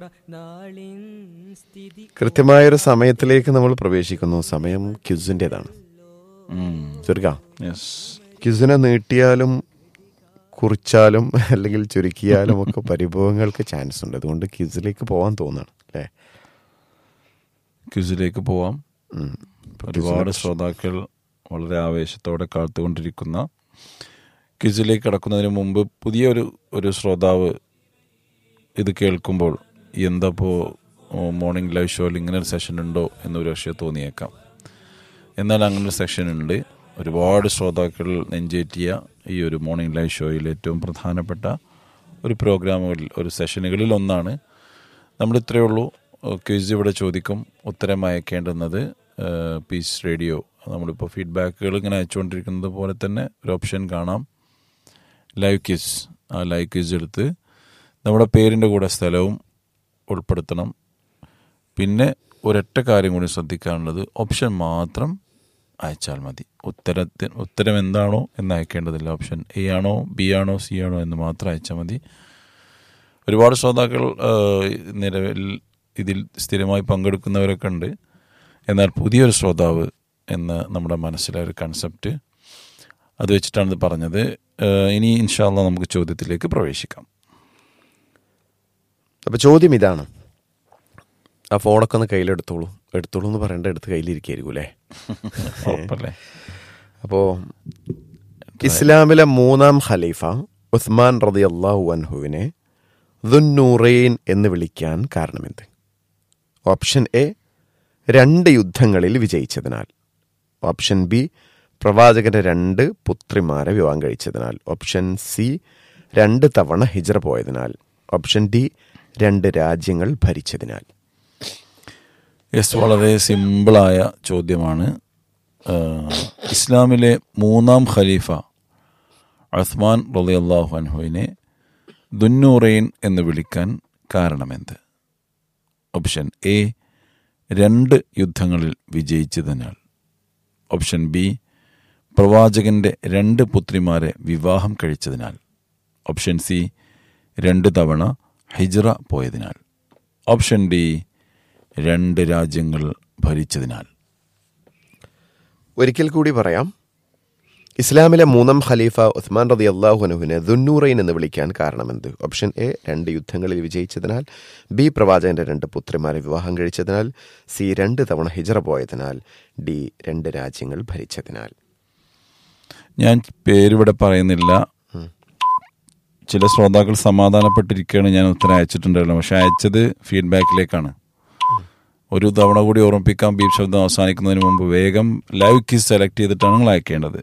കൃത്യമായൊരു സമയത്തിലേക്ക് നമ്മൾ പ്രവേശിക്കുന്നു സമയം ക്യുസിൻ്റെതാണ് ഉം. ചുരുക്കാം Yes. ക്യുസിനെ നീട്ടിയാലും കുറിച്ചാലും അല്ലെങ്കിൽ ചുരുക്കിയാലും ഒക്കെ പരിഭവങ്ങൾക്ക് ചാൻസ് ഉണ്ട് അതുകൊണ്ട് ക്യുസിലേക്ക് പോകാൻ തോന്നാണ് അല്ലേ ക്വിസിലേക്ക് പോവാം ഉം. ഒരുപാട് ശ്രോതാക്കൾ വളരെ ആവേശത്തോടെ കാത്തുകൊണ്ടിരിക്കുന്ന ക്വിസിലേക്ക് കടക്കുന്നതിന് മുമ്പ് പുതിയൊരു ഒരു ശ്രോതാവ് ഇത് കേൾക്കുമ്പോൾ എന്താ ഇപ്പോൾ മോർണിംഗ് ലൈവ് ഷോയിൽ ഇങ്ങനെ ഒരു സെഷൻ ഉണ്ടോ എന്നൊരു പക്ഷേ തോന്നിയേക്കാം എന്നാൽ അങ്ങനെ ഒരു സെഷൻ ഉണ്ട് ഒരുപാട് ശ്രോതാക്കൾ നെഞ്ചേറ്റിയ ഈ ഒരു മോർണിംഗ് ലൈവ് ഷോയിൽ ഏറ്റവും പ്രധാനപ്പെട്ട ഒരു പ്രോഗ്രാമുകളിൽ ഒരു സെഷനുകളിൽ ഒന്നാണ് നമ്മൾ ഇത്രയേ ഉള്ളൂ ക്വിസ് ഇവിടെ ചോദിക്കും ഉത്തരം അയക്കേണ്ടുന്നത് പീസ് റേഡിയോ നമ്മളിപ്പോൾ ഫീഡ്ബാക്കുകൾ ഇങ്ങനെ അയച്ചുകൊണ്ടിരിക്കുന്നത് പോലെ തന്നെ ഒരു ഓപ്ഷൻ കാണാം ലൈവ് ക്വിസ് ആ ലൈവ് ക്വിസ് എടുത്ത് നമ്മുടെ പേരിൻ്റെ കൂടെ സ്ഥലവും ഉൾപ്പെടുത്തണം പിന്നെ ഒരൊറ്റ കാര്യം കൂടി ശ്രദ്ധിക്കാനുള്ളത് ഓപ്ഷൻ മാത്രം അയച്ചാൽ മതി ഉത്തരത്തിന് ഉത്തരം എന്താണോ എന്ന് അയക്കേണ്ടതില്ല ഓപ്ഷൻ എ ആണോ ബി ആണോ സി ആണോ എന്ന് മാത്രം അയച്ചാൽ മതി ഒരുപാട് ശ്രോതാക്കൾ ആ, നിലവിൽ ഇതിൽ സ്ഥിരമായി പങ്കെടുക്കുന്നവരൊക്കെ ഉണ്ട് എന്നാൽ പുതിയൊരു ശ്രോതാവ് എന്ന നമ്മുടെ മനസ്സിലെ ഒരു കൺസെപ്റ്റ് അത് വെച്ചിട്ടാണ് ഇത് പറഞ്ഞത് ആ, ഇനി ഇൻഷാല്ല നമുക്ക് ചോദ്യത്തിലേക്ക് പ്രവേശിക്കാം അപ്പോൾ ചോദ്യം ഇതാണ് ആ ഫോണൊക്കെ ഒന്ന് കയ്യിലെടുത്തോളൂ എടുത്തോളൂ എന്ന് പറയേണ്ട എടുത്ത് കയ്യിലിരിക്കായിരിക്കും അല്ലേ ഉറപ്പല്ലേ അപ്പോൾ ഇസ്ലാമിലെ മൂന്നാം ഖലീഫ ഉസ്മാൻ റതി അള്ളാഹു അൻഹുവിനെ ദുന്നൂറൈൻ എന്ന് വിളിക്കാൻ കാരണമെന്ത് ഓപ്ഷൻ എ രണ്ട് യുദ്ധങ്ങളിൽ വിജയിച്ചതിനാൽ ഓപ്ഷൻ ബി പ്രവാചകന്റെ രണ്ട് പുത്രിമാരെ വിവാഹം കഴിച്ചതിനാൽ ഓപ്ഷൻ സി രണ്ട് തവണ ഹിജറ പോയതിനാൽ ഓപ്ഷൻ ഡി രണ്ട് രാജ്യങ്ങൾ ഭരിച്ചതിനാൽ യെസ് വളരെ സിമ്പിളായ ചോദ്യമാണ് ആ, ഇസ്ലാമിലെ മൂന്നാം ഖലീഫ ഉസ്മാൻ റളിയല്ലാഹു അൻഹുവിനെ ദുന്നൂറൈൻ എന്ന് വിളിക്കാൻ കാരണമെന്ത് ഓപ്ഷൻ എ രണ്ട് യുദ്ധങ്ങളിൽ വിജയിച്ചതിനാൽ ഓപ്ഷൻ ബി പ്രവാചകന്റെ രണ്ട് പുത്രിമാരെ വിവാഹം കഴിച്ചതിനാൽ ഓപ്ഷൻ സി രണ്ട് തവണ ഹിജ്റ പോയതിനാൽ ഓപ്ഷൻ ഡി രണ്ട് രാജ്യങ്ങൾ ഭരിച്ചതിനാൽ ഒരിക്കൽ കൂടി പറയാം ഇസ്ലാമിലെ മൂന്നാം ഖലീഫ ഉസ്മാൻ റതി അള്ളാഹുനുവിനെ ദുന്നൂറൈൻ എന്ന് വിളിക്കാൻ കാരണമെന്ത് ഓപ്ഷൻ എ രണ്ട് യുദ്ധങ്ങളിൽ വിജയിച്ചതിനാൽ ബി പ്രവാചകന്റെ രണ്ട് പുത്രിമാരെ വിവാഹം കഴിച്ചതിനാൽ സി രണ്ട് തവണ ഹിജറ പോയതിനാൽ ഡി രണ്ട് രാജ്യങ്ങൾ ഭരിച്ചതിനാൽ ഞാൻ പേരിവിടെ പറയുന്നില്ല ചില ശ്രോതാക്കൾ സമാധാനപ്പെട്ടിരിക്കുകയാണ് ഞാൻ ഉത്തരം അയച്ചിട്ടുണ്ടല്ലോ പക്ഷെ അയച്ചത് ഫീഡ്ബാക്കിലേക്കാണ് ഒരു തവണ കൂടി ഓർമ്മിപ്പിക്കാം ബീപ് ശബ്ദം അവസാനിക്കുന്നതിന് മുമ്പ് വേഗം ലൈവ് കിസ് സെലക്ട് ചെയ്തിട്ടാണ് നിങ്ങൾ അയക്കേണ്ടത്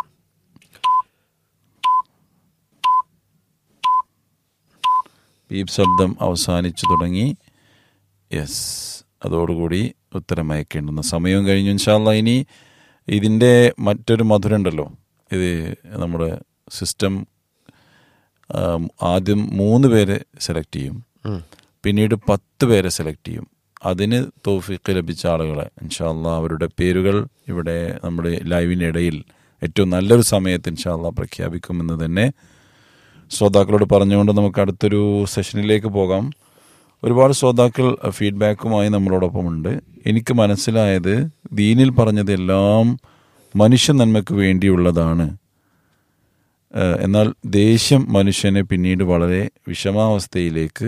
ബീപ് ശബ്ദം അവസാനിച്ചു തുടങ്ങി യെസ് അതോടുകൂടി ഉത്തരം അയക്കേണ്ടുന്ന സമയവും കഴിഞ്ഞു ഇൻഷാല്ല ഇനി ഇതിൻ്റെ മറ്റൊരു മധുരം ഉണ്ടല്ലോ ഇത് നമ്മുടെ സിസ്റ്റം ആം, ആദ്യം മൂന്ന് പേരെ സെലക്ട് ചെയ്യും പിന്നീട് പത്ത് പേരെ സെലക്ട് ചെയ്യും അതിന് തോഫിക്ക് ലഭിച്ച ആളുകളെ ഇൻഷാല്ല അവരുടെ പേരുകൾ ഇവിടെ നമ്മുടെ ലൈവിനിടയിൽ ഏറ്റവും നല്ലൊരു സമയത്ത് ഇൻഷാല്ല പ്രഖ്യാപിക്കുമെന്ന് തന്നെ ശ്രോതാക്കളോട് പറഞ്ഞുകൊണ്ട് നമുക്ക് അടുത്തൊരു സെഷനിലേക്ക് പോകാം ഒരുപാട് ശ്രോതാക്കൾ ഫീഡ്ബാക്കുമായി നമ്മളോടൊപ്പമുണ്ട് എനിക്ക് മനസ്സിലായത് ദീനിൽ പറഞ്ഞതെല്ലാം മനുഷ്യ നന്മയ്ക്ക് വേണ്ടിയുള്ളതാണ് ഏഹ് എന്നാൽ ദേഷ്യം മനുഷ്യനെ പിന്നീട് വളരെ വിഷമാവസ്ഥയിലേക്ക്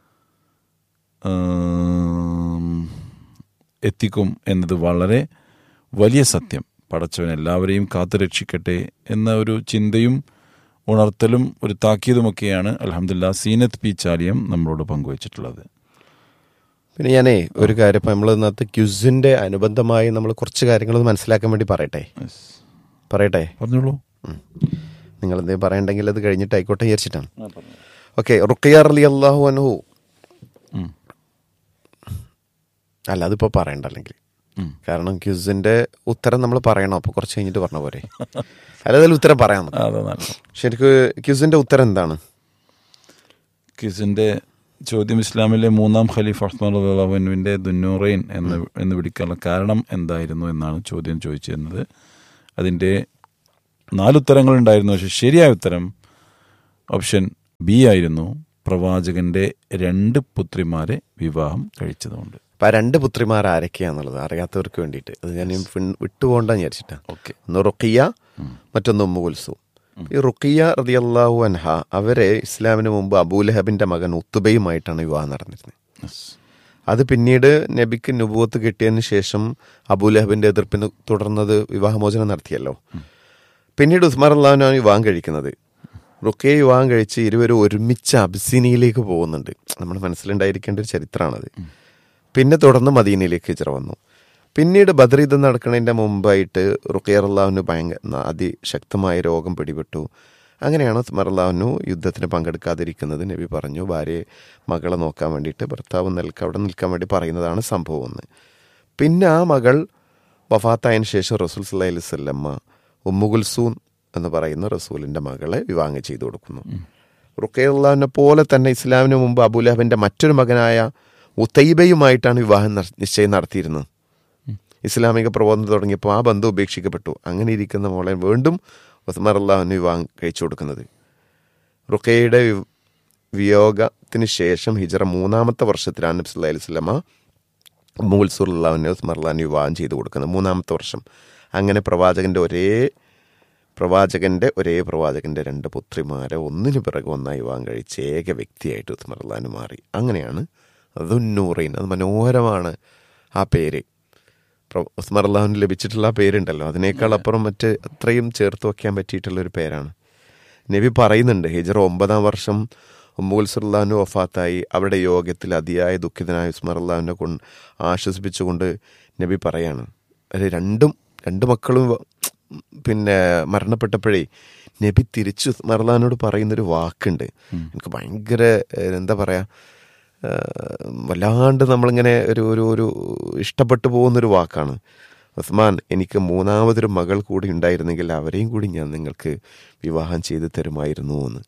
ആം, എത്തിക്കും എന്നത് വളരെ വലിയ സത്യം പടച്ചവൻ എല്ലാവരെയും കാത്തു രക്ഷിക്കട്ടെ എന്ന ഒരു ചിന്തയും ഉണർത്തലും ഒരു താക്കീതുമൊക്കെയാണ് അലഹമില്ല സീനത്ത് പി ചാലിയം നമ്മളോട് പങ്കുവച്ചിട്ടുള്ളത് പിന്നെ ഞാനേ ഒരു കാര്യം ഇപ്പം നമ്മൾ ഇന്നത്തെ ക്യുസിന്റെ അനുബന്ധമായി നമ്മൾ കുറച്ച് കാര്യങ്ങളൊന്ന് മനസ്സിലാക്കാൻ വേണ്ടി പറയട്ടെ പറയട്ടെ പറഞ്ഞോളൂ നിങ്ങൾ എന്തെങ്കിലും പറയണ്ടെങ്കിൽ അത് കഴിഞ്ഞിട്ട് ആയിക്കോട്ടെ വിചാരിച്ചിട്ടാണ് ഓക്കെ റുക്കിയ അലി അള്ളാഹു അനുഹു ഉം. അല്ല അതിപ്പോൾ പറയണ്ട അല്ലെങ്കിൽ ഉം. കാരണം ക്യൂസിന്റെ ഉത്തരം നമ്മൾ പറയണം അപ്പോൾ കുറച്ച് കഴിഞ്ഞിട്ട് പറഞ്ഞ പോരെ അല്ലാതെ ഉത്തരം പറയാം നമുക്ക്. അതെ നല്ല ശരിക്കും ക്യൂസിന്റെ ഉത്തരം എന്താണ് കിസിന്റെ ചോദ്യം ഇസ്ലാമിലെ മൂന്നാം ഖലീഫ് ഉസ്മാൻ റഹ്ലാവിൻ്റെ ദുന്നൂറൈൻ എന്ന് എന്ന് വിളിക്കാനുള്ള കാരണം എന്തായിരുന്നു എന്നാണ് ചോദ്യം ചോദിച്ചിരുന്നത് അതിൻ്റെ നാലുത്തരങ്ങൾ ഉണ്ടായിരുന്നു പക്ഷെ ശരിയായ ഉത്തരം ഓപ്ഷൻ ബി ആയിരുന്നു പ്രവാചകന്റെ രണ്ട് പുത്രിമാരെ വിവാഹം കഴിച്ചതുകൊണ്ട് അപ്പൊ ആ രണ്ട് പുത്രിമാർ ആരൊക്കെയാന്നുള്ളത് അറിയാത്തവർക്ക് വേണ്ടിയിട്ട് അത് ഞാൻ വിൺ- വിട്ടുപോകണ്ടെന്ന് വിചാരിച്ചിട്ടാ ഓക്കെ ഒന്ന് റുക്കിയ മറ്റൊന്ന് ഉമ്മു കുൽസൂം ഈ റുക്കിയ റതിയല്ലാഹു അൻഹ അവരെ ഇസ്ലാമിന് മുമ്പ് അബൂലഹബിന്റെ മകൻ ഉത്തുബയുമായിട്ടാണ് വിവാഹം നടന്നിരുന്നത് അത് പിന്നീട് നബിക്ക് നുബുവത്ത് കിട്ടിയതിന് ശേഷം അബൂലഹബിന്റെ എതിർപ്പിന് തുടർന്നത് വിവാഹമോചനം നടത്തിയല്ലോ പിന്നീട് ഉസ്മാർ അള്ളാഹുനാണ് വിവാഹം കഴിക്കുന്നത് റുക്കയെ വിവാഹം കഴിച്ച് ഇരുവരും ഒരുമിച്ച് അബ്സിനിയിലേക്ക് പോകുന്നുണ്ട് നമ്മുടെ മനസ്സിലുണ്ടായിരിക്കേണ്ട ഒരു ചരിത്രമാണത് പിന്നെ തുടർന്ന് മദീനയിലേക്ക് ഹിജറ വന്നു പിന്നീട് ബദർ യുദ്ധം നടക്കുന്നതിൻ്റെ മുമ്പായിട്ട് റുക്കിയർ അള്ളാഹുന് ഭയങ്കര അതിശക്തമായ രോഗം പിടിപെട്ടു അങ്ങനെയാണ് ഉസ്മാർ അള്ളാഹുനു യുദ്ധത്തിന് പങ്കെടുക്കാതിരിക്കുന്നത് നബി പറഞ്ഞു ഭാര്യയെ മകളെ നോക്കാൻ വേണ്ടിയിട്ട് ഭർത്താവ് നിൽക്ക അവിടെ നിൽക്കാൻ വേണ്ടി പറയുന്നതാണ് സംഭവം എന്ന് പിന്നെ ആ മകൾ വഫാത്തായതിനു ശേഷം റസൂൽ സല്ലല്ലാഹി അലൈഹി വസല്ലമ്മ ഉമ്മുകുൽസൂൻ എന്ന് പറയുന്ന റസൂലിൻ്റെ മകളെ വിവാഹം ചെയ്തു കൊടുക്കുന്നു റുക്കയുള്ളതിനെ പോലെ തന്നെ ഇസ്ലാമിന് മുമ്പ് അബുലഹബിൻ്റെ മറ്റൊരു മകനായ ഉത്തൈബയുമായിട്ടാണ് വിവാഹം ന- നിശ്ചയം നടത്തിയിരുന്നത് ഇസ്ലാമിക പ്രബോധനം തുടങ്ങിയപ്പോൾ ആ ബന്ധം ഉപേക്ഷിക്കപ്പെട്ടു അങ്ങനെ ഇരിക്കുന്ന മോളെ വീണ്ടും ഉസ്മാർ അള്ളാഹുന് വിവാഹം കഴിച്ചു കൊടുക്കുന്നത് റുക്കയുടെ വി- വിയോഗത്തിന് ശേഷം ഹിജറ മൂന്നാമത്തെ വർഷത്തിലാണ് നബി സല്ലല്ലാഹി അലൈഹി വസല്ലമ മൂൽസുറുല്ലാവിനെ ഉസ്മർലാൻ വിവാഹം ചെയ്തു കൊടുക്കുന്നത് മൂന്നാമത്തെ വർഷം അങ്ങനെ പ്രവാചകന്റെ ഒരേ പ്രവാചകന്റെ ഒരേ പ്രവാചകന്റെ രണ്ട് പുത്രിമാരെ ഒന്നിനു പിറകെ ഒന്നായി വിവാഹം കഴിച്ച് ഏക വ്യക്തിയായിട്ട് ഉസ്മർലാൻ മാറി അങ്ങനെയാണ് ദുന്നൂറൈൻ അത് മനോഹരമാണ് ആ പേര് പ്ര- ഉസ്മാർ അള്ളാഹുവിന് ലഭിച്ചിട്ടുള്ള ആ പേരുണ്ടല്ലോ അതിനേക്കാൾ അപ്പുറം മറ്റ് അത്രയും ചേർത്ത് വയ്ക്കാൻ പറ്റിയിട്ടുള്ള ഒരു പേരാണ് നബി പറയുന്നുണ്ട് ഹിജറ ഒമ്പതാം വർഷം ഉമ്മുൽസുല്ലാഹു വഫാത്തായി അവരുടെ യോഗത്തിൽ അതിയായ ദുഃഖിതനായ ഉസ്മാർ അള്ളാഹുവിനെ കൊണ്ട് ആശ്വസിപ്പിച്ചുകൊണ്ട് നബി പറയാണ് അത് രണ്ടും രണ്ട് മക്കളും വ- പിന്നെ മരണപ്പെട്ടപ്പോഴേ നബി തിരിച്ച് ഉസ്മാർ അള്ളാഹിനോട് പറയുന്നൊരു വാക്കുണ്ട് എനിക്ക് ഭയങ്കര ഏഹ്, എന്താ പറയാ ഏഹ്, വല്ലാണ്ട് നമ്മളിങ്ങനെ ഒരു ഒരു ഒരു ഇഷ്ടപ്പെട്ടു പോകുന്നൊരു വാക്കാണ് ഉസ്മാൻ എനിക്ക് മൂന്നാമതൊരു മകൾ കൂടി ഉണ്ടായിരുന്നെങ്കിൽ അവരെയും കൂടി ഞാൻ നിങ്ങൾക്ക് വിവാഹം ചെയ്ത് തരുമായിരുന്നു എന്ന്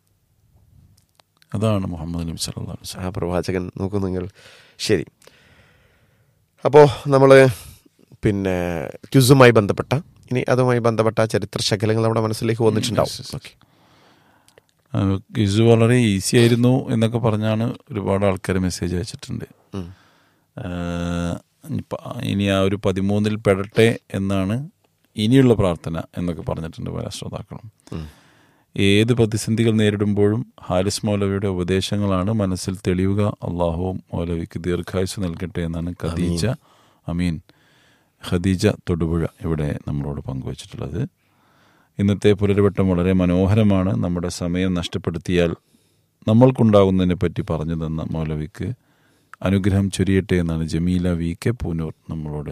അതാണ് മുഹമ്മദ് നബി സല്ലല്ലാഹു അലൈഹി വസല്ലം ആ പ്രവാചകൻ നോക്കൂ നിങ്ങൾ ശരി അപ്പോൾ നമ്മൾ പിന്നെ ക്യുസുമായി ബന്ധപ്പെട്ട ഇനി അതുമായി ബന്ധപ്പെട്ട ചരിത്ര ശകലങ്ങൾ നമ്മുടെ മനസ്സിലേക്ക് വന്നിട്ടുണ്ടാവും ഓക്കെ അത് ക്വിസ് വളരെ ഈസി ആയിരുന്നു എന്നൊക്കെ പറഞ്ഞാണ് ഒരുപാട് ആൾക്കാർ മെസ്സേജ് അയച്ചിട്ടുണ്ട് ആഹ് ഇനിപ്പ- ഇനി ആ ഒരു പതിമൂന്നിൽ പെടട്ടെ എന്നാണ് ഇനിയുള്ള പ്രാർത്ഥന എന്നൊക്കെ പറഞ്ഞിട്ടുണ്ട് പല ശ്രോതാക്കളും ഏത് പ്രതിസന്ധികൾ നേരിടുമ്പോഴും ഹാരിസ് മൗലവിയുടെ ഉപദേശങ്ങളാണ് മനസ്സിൽ തെളിയുക അള്ളാഹുവും മൗലവിക്ക് ദീർഘായുസ് നൽകട്ടെ എന്നാണ് ഖദീജ അമീൻ ഖദീജ തൊടുപുഴ ഇവിടെ നമ്മളോട് പങ്കുവച്ചിട്ടുള്ളത് ഇന്നത്തെ പുലരുവട്ടം വളരെ മനോഹരമാണ് നമ്മുടെ സമയം നഷ്ടപ്പെടുത്തിയാൽ നമ്മൾക്കുണ്ടാകുന്നതിനെ പറ്റി പറഞ്ഞു തന്ന മൗലവിക്ക് അനുഗ്രഹം ചൊരിയട്ടെ എന്നാണ് ജമീല വി കെ പൂനൂർ നമ്മളോട്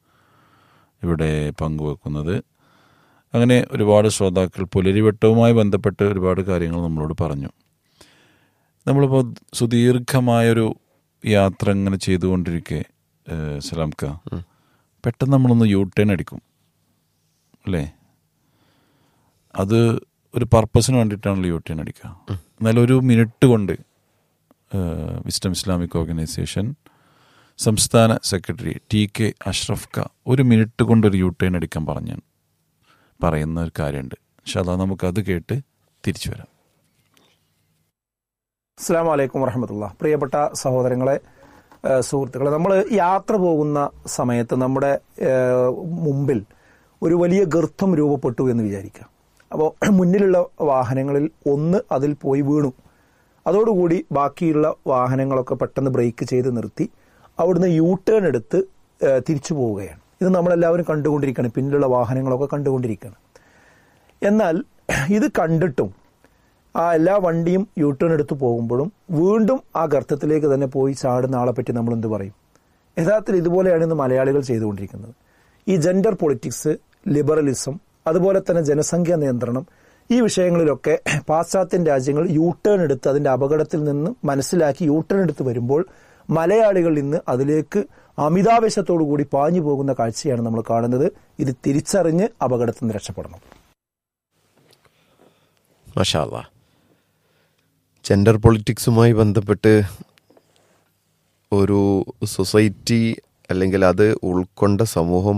ഇവിടെ പങ്കുവെക്കുന്നത് അങ്ങനെ ഒരുപാട് ശ്രോതാക്കൾ പുലരിവട്ടവുമായി ബന്ധപ്പെട്ട് ഒരുപാട് കാര്യങ്ങൾ നമ്മളോട് പറഞ്ഞു നമ്മളിപ്പോൾ സുദീർഘമായൊരു യാത്ര ഇങ്ങനെ ചെയ്തുകൊണ്ടിരിക്കെ ഏഹ്, സലാംക്ക പെട്ടെന്ന് നമ്മളൊന്ന് യൂ ടേൺ അടിക്കും അല്ലേ അത് ഒരു പർപ്പസിന് വേണ്ടിയിട്ടാണല്ലോ യു ടേൺ അടിക്കുക എന്നാൽ ഒരു മിനിറ്റ് കൊണ്ട് വിസ്റ്റം ഇസ്ലാമിക് ഓർഗനൈസേഷൻ സംസ്ഥാന സെക്രട്ടറി ടി കെ അഷ്റഫ് ക ഒരു മിനിറ്റ് കൊണ്ട് ഒരു യു ടേൺ അടിക്കാൻ പറഞ്ഞു പറയുന്ന ഒരു കാര്യമുണ്ട് പക്ഷെ അതാ നമുക്കത് കേട്ട് തിരിച്ചു വരാം അസ്സാം വലൈക്കും വറഹമത്തുള്ള പ്രിയപ്പെട്ട സഹോദരങ്ങളെ ഏഹ് സുഹൃത്തുക്കളെ നമ്മൾ യാത്ര പോകുന്ന സമയത്ത് നമ്മുടെ ഏഹ് മുമ്പിൽ ഒരു വലിയ ഗർത്തം രൂപപ്പെട്ടു എന്ന് വിചാരിക്കുക അപ്പോൾ മുന്നിലുള്ള വാഹനങ്ങളിൽ ഒന്ന് അതിൽ പോയി വീണു അതോടുകൂടി ബാക്കിയുള്ള വാഹനങ്ങളൊക്കെ പെട്ടെന്ന് ബ്രേക്ക് ചെയ്ത് നിർത്തി അവിടുന്ന് യൂ ടേൺ എടുത്ത് ഏഹ് തിരിച്ചു പോവുകയാണ് ഇത് നമ്മളെല്ലാവരും കണ്ടുകൊണ്ടിരിക്കുകയാണ് പിന്നിലുള്ള വാഹനങ്ങളൊക്കെ കണ്ടുകൊണ്ടിരിക്കുകയാണ് എന്നാൽ ഇത് കണ്ടിട്ടും ആ എല്ലാ വണ്ടിയും യൂ ടേൺ എടുത്ത് പോകുമ്പോഴും വീണ്ടും ആ ഗർത്തത്തിലേക്ക് തന്നെ പോയി ചാടുന്ന ആളെ പറ്റി നമ്മൾ എന്ത് പറയും യഥാർത്ഥത്തിൽ ഇതുപോലെയാണ് ഇന്ന് മലയാളികൾ ചെയ്തുകൊണ്ടിരിക്കുന്നത് ഈ ജെൻഡർ പൊളിറ്റിക്സ് ലിബറലിസം അതുപോലെ തന്നെ ജനസംഖ്യാ നിയന്ത്രണം ഈ വിഷയങ്ങളിലൊക്കെ പാശ്ചാത്യൻ രാജ്യങ്ങൾ യൂ ടേൺ എടുത്ത് അതിന്റെ അപകടത്തിൽ നിന്ന് മനസ്സിലാക്കി യൂ ടേൺ എടുത്ത് വരുമ്പോൾ മലയാളികൾ ഇന്ന് അതിലേക്ക് അമിതാവേശത്തോടു കൂടി പാഞ്ഞു പോകുന്ന കാഴ്ചയാണ് നമ്മൾ കാണുന്നത് ഇത് തിരിച്ചറിഞ്ഞ് അപകടത്തിൽ നിന്ന് രക്ഷപ്പെടണം മഷാല്ല ജെൻഡർ പൊളിറ്റിക്സുമായി ബന്ധപ്പെട്ട് ഒരു സൊസൈറ്റി അല്ലെങ്കിൽ അത് ഉൾക്കൊണ്ട സമൂഹം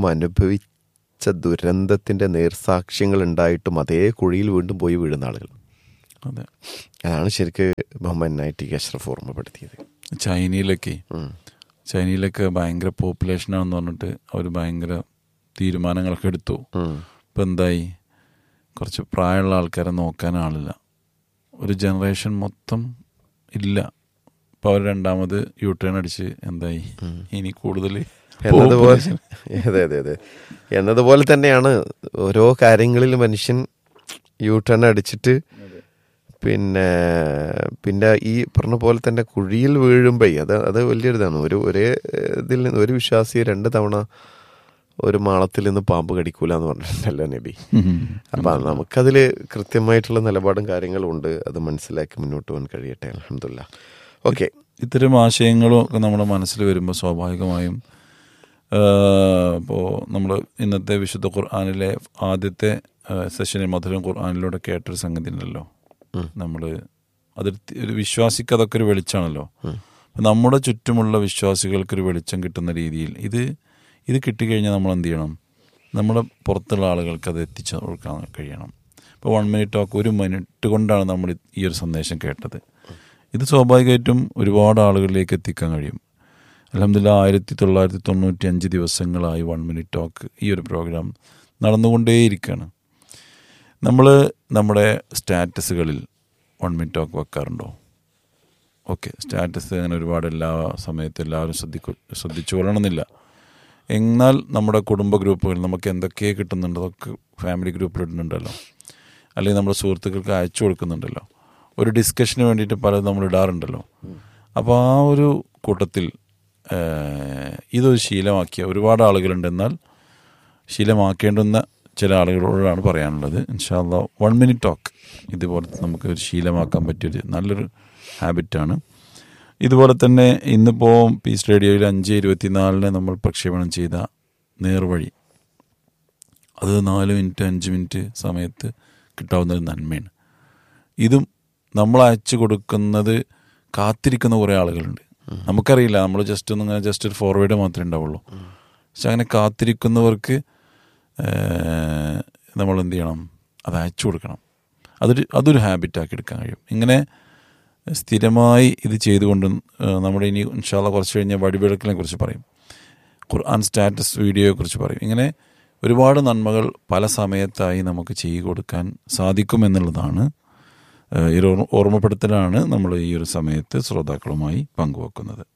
അനുഭവിച്ച ദുരന്തത്തിൻ്റെ നേർസാക്ഷ്യങ്ങൾ ഉണ്ടായിട്ടും അതേ കുഴിയിൽ വീണ്ടും പോയി വീഴുന്ന ആളുകൾ അതെ അതാണ് ശരിക്ക് ബഹുമാനായി ടി കെ അഷ്റഫ് ഓർമ്മപ്പെടുത്തിയത് ചൈനയിലൊക്കെ ഉം. ചൈനയിലൊക്കെ ഭയങ്കര പോപ്പുലേഷനാണെന്ന് പറഞ്ഞിട്ട് അവർ ഭയങ്കര തീരുമാനങ്ങളൊക്കെ എടുത്തു ഉം. ഇപ്പം എന്തായി കുറച്ച് പ്രായമുള്ള ആൾക്കാരെ നോക്കാൻ ആളില്ല ഒരു ജനറേഷൻ മൊത്തം ഇല്ല ഇപ്പോൾ അവർ രണ്ടാമത് യു ടേൺ അടിച്ച് എന്തായി ഇനി കൂടുതൽ എന്നതുപോലെ അതെ അതെ അതെ എന്നതുപോലെ തന്നെയാണ് ഓരോ കാര്യങ്ങളിൽ മനുഷ്യൻ യു ടേൺ അടിച്ചിട്ട് പിന്നെ പിന്നെ ഈ പറഞ്ഞ പോലെ തന്നെ കുഴിയിൽ വീഴുമ്പോ അത് അത് വലിയൊരിതാണ് ഒരു ഒരേ ഏഹ്, ഇതിൽ നിന്ന് ഒരു വിശ്വാസി രണ്ട് തവണ ഒരു മാളത്തിൽ നിന്ന് പാമ്പ് കടിക്കൂല എന്ന് പറഞ്ഞിട്ടുണ്ടല്ലോ നബി അപ്പൊ നമുക്കതിൽ കൃത്യമായിട്ടുള്ള നിലപാടും കാര്യങ്ങളും ഉണ്ട് അത് മനസ്സിലാക്കി മുന്നോട്ട് പോകാൻ കഴിയട്ടെ അലഹമില്ല ഓക്കെ ഇത്തരം ആശയങ്ങളും ഒക്കെ നമ്മുടെ മനസ്സിൽ വരുമ്പോൾ സ്വാഭാവികമായും ഇപ്പോൾ നമ്മൾ ഇന്നത്തെ വിശുദ്ധ ഖുർആാനിലെ ആദ്യത്തെ ആ, സെഷനിൽ മധുരം ഖുർആാനിലൂടെ കേട്ടൊരു സംഗതി ഉണ്ടല്ലോ നമ്മൾ അതൊരു തി- ഒരു വിശ്വാസിക്ക് അതൊക്കെ ഒരു വെളിച്ചാണല്ലോ അപ്പൊ നമ്മുടെ ചുറ്റുമുള്ള വിശ്വാസികൾക്കൊരു വെളിച്ചം കിട്ടുന്ന രീതിയിൽ ഇത് ഇത് കിട്ടിക്കഴിഞ്ഞാൽ നമ്മൾ എന്ത് ചെയ്യണം നമ്മുടെ പുറത്തുള്ള ആളുകൾക്ക് അത് എത്തിച്ചു കൊടുക്കാൻ കഴിയണം ഇപ്പോൾ വൺ മിനിറ്റ് ടോക്ക് ഒരു മിനിറ്റ് കൊണ്ടാണ് നമ്മൾ ഈ ഒരു സന്ദേശം കേട്ടത് ഇത് സ്വാഭാവികമായിട്ടും ഒരുപാട് ആളുകളിലേക്ക് എത്തിക്കാൻ കഴിയും അലഹമില്ല ആയിരത്തി തൊള്ളായിരത്തി തൊണ്ണൂറ്റി അഞ്ച് ദിവസങ്ങളായി വൺ മിനിറ്റ് ടോക്ക് ഈ ഒരു പ്രോഗ്രാം നടന്നുകൊണ്ടേയിരിക്കുകയാണ് നമ്മൾ നമ്മുടെ സ്റ്റാറ്റസുകളിൽ വൺ മിനിറ്റ് ടോക്ക് വെക്കാറുണ്ടോ ഓക്കെ സ്റ്റാറ്റസ് അങ്ങനെ ഒരുപാട് എല്ലാ സമയത്തും എല്ലാവരും ശ്രദ്ധിക്കു ശ്രദ്ധിച്ചു കൊള്ളണമെന്നില്ല എന്നാൽ നമ്മുടെ കുടുംബ ഗ്രൂപ്പുകളിൽ നമുക്ക് എന്തൊക്കെ കിട്ടുന്നുണ്ട് അതൊക്കെ ഫാമിലി ഗ്രൂപ്പിൽ ഇടുന്നുണ്ടല്ലോ അല്ലെങ്കിൽ നമ്മുടെ സുഹൃത്തുക്കൾക്ക് അയച്ചു കൊടുക്കുന്നുണ്ടല്ലോ ഒരു ഡിസ്കഷന് വേണ്ടിയിട്ട് പലതും നമ്മൾ ഇടാറുണ്ടല്ലോ അപ്പോൾ ആ ഒരു കൂട്ടത്തിൽ ഏഹ്, ഇതൊരു ശീലമാക്കിയ ഒരുപാട് ആളുകളുണ്ട് എന്നാൽ ശീലമാക്കേണ്ടുന്ന ചില ആളുകളോടാണ് പറയാനുള്ളത് ഇൻഷാല്ല വൺ മിനിറ്റ് ടോക്ക് ഇതുപോലെ നമുക്ക് ഒരു ശീലമാക്കാൻ പറ്റിയൊരു നല്ലൊരു ഹാബിറ്റാണ് ഇതുപോലെ തന്നെ ഇന്നിപ്പോൾ പീസ് റേഡിയോയിൽ അഞ്ച് ഇരുപത്തിനാലിന് നമ്മൾ പ്രക്ഷേപണം ചെയ്ത നേർവഴി അത് നാല് മിനിറ്റ് അഞ്ച് മിനിറ്റ് സമയത്ത് കിട്ടാവുന്ന ഒരു നന്മയാണ് ഇതും നമ്മൾ അയച്ചു കൊടുക്കുന്നത് കാത്തിരിക്കുന്ന കുറേ ആളുകളുണ്ട് നമുക്കറിയില്ല നമ്മൾ ജസ്റ്റ് ഒന്ന് ഇങ്ങനെ ജസ്റ്റ് ഒരു ഫോർവേഡ് മാത്രമേ ഉണ്ടാവുള്ളൂ പക്ഷെ അങ്ങനെ കാത്തിരിക്കുന്നവർക്ക് ഏഹ്, നമ്മൾ എന്ത് ചെയ്യണം അത് അയച്ചു കൊടുക്കണം അതൊരു അതൊരു ഹാബിറ്റാക്കി എടുക്കാൻ കഴിയും ഇങ്ങനെ സ്ഥിരമായി ഇത് ചെയ്തുകൊണ്ട് ഏഹ്, നമ്മുടെ ഇനി ഇൻഷാല്ല കുറച്ച് കഴിഞ്ഞാൽ വടിവിളക്കിനെ കുറിച്ച് പറയും ഖുർആൻ സ്റ്റാറ്റസ് വീഡിയോയെ കുറിച്ച് പറയും ഇങ്ങനെ ഒരുപാട് നന്മകൾ പല സമയത്തായി നമുക്ക് ചെയ്തു കൊടുക്കാൻ സാധിക്കുമെന്നുള്ളതാണ് ഏഹ്, ഈ ഒരു ഓർമ്മപ്പെടുത്തലാണ് നമ്മൾ ഈ ഒരു സമയത്ത് ശ്രോതാക്കളുമായി പങ്കുവെക്കുന്നത്